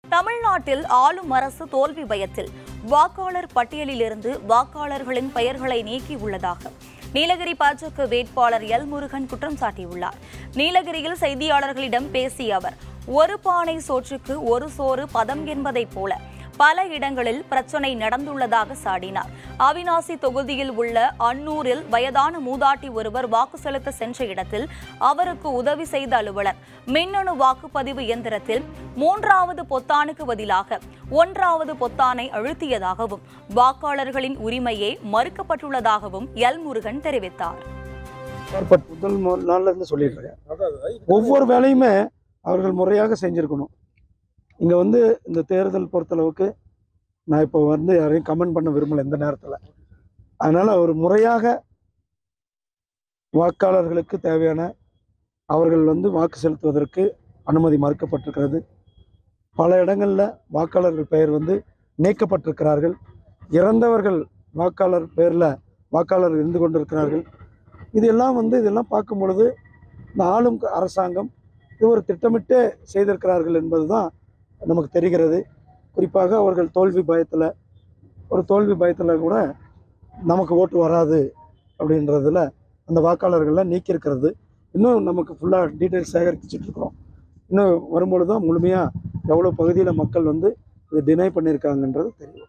தமிழ்நாட்டில் ஆளும் அரசு தோல்வி பயத்தில் வாக்காளர் பட்டியலிலிருந்து வாக்காளர்களின் பெயர்களை நீக்கியுள்ளதாக நீலகிரி பாஜக வேட்பாளர் எல் முருகன் குற்றம் சாட்டியுள்ளார் நீலகிரியில் செய்தியாளர்களிடம் பேசிய அவர் ஒரு பானை சோற்றுக்கு ஒரு சோறு பதம் என்பதைப் போல பல இடங்களில் பிரச்சனை நடந்துள்ளதாக சாடினார் அவினாசி தொகுதியில் உள்ள அன்னூரில் வயதான மூதாட்டி ஒருவர் வாக்கு செலுத்த சென்ற இடத்தில் அவருக்கு உதவி செய்த அலுவலர் மின்னணு வாக்குப்பதிவு இயந்திரத்தில் மூன்றாவது பொத்தானுக்கு பதிலாக ஒன்றாவது பொத்தானை அழுத்தியதாகவும் வாக்காளர்களின் உரிமையே மறுக்கப்பட்டுள்ளதாகவும் எல் முருகன் தெரிவித்தார் பட் முதல் மு- நாள்ல இருந்து சொல்லிடுறேன் ஒவ்வொரு வேலையுமே அவர்கள் முறையாக செஞ்சிருக்கணும் இங்க வந்து இந்த தேர்தல் பொறுத்தளவுக்கு நான் இப்போ வந்து யாரையும் கமெண்ட் பண்ண விரும்பல இந்த நேரத்தில் அதனால ஒரு முறையாக வாக்காளர்களுக்கு தேவையான அவர்கள் வந்து வாக்கு செலுத்துவதற்கு அனுமதி மறுக்கப்பட்டிருக்கிறது பல இடங்களில் வாக்காளர்கள் பெயர் வந்து நீக்கப்பட்டிருக்கிறார்கள் இறந்தவர்கள் வாக்காளர் பெயரில் வாக்காளர் இருந்து கொண்டிருக்கிறார்கள் இதெல்லாம் வந்து இதெல்லாம் பார்க்கும் பொழுது இந்த ஆளும் அரசாங்கம் இது ஒரு திட்டமிட்டே செய்திருக்கிறார்கள் என்பது தான் நமக்கு தெரிகிறது குறிப்பாக அவர்கள் தோல்வி பயத்தில் ஒரு தோல்வி பயத்தில் கூட நமக்கு ஓட்டு வராது அப்படின்றதுல அந்த வாக்காளர்கள்லாம் நீக்கியிருக்கிறது இன்னும் நமக்கு ஃபுல்லாக டீட்டெயில்ஸ் சேகரிச்சுட்டு இருக்கிறோம் இன்னும் வரும்பொழுது தான் முழுமையாக எவ்வளோ பகுதியில் மக்கள் வந்து இதை டினை பண்ணியிருக்காங்கன்றது தெரியும்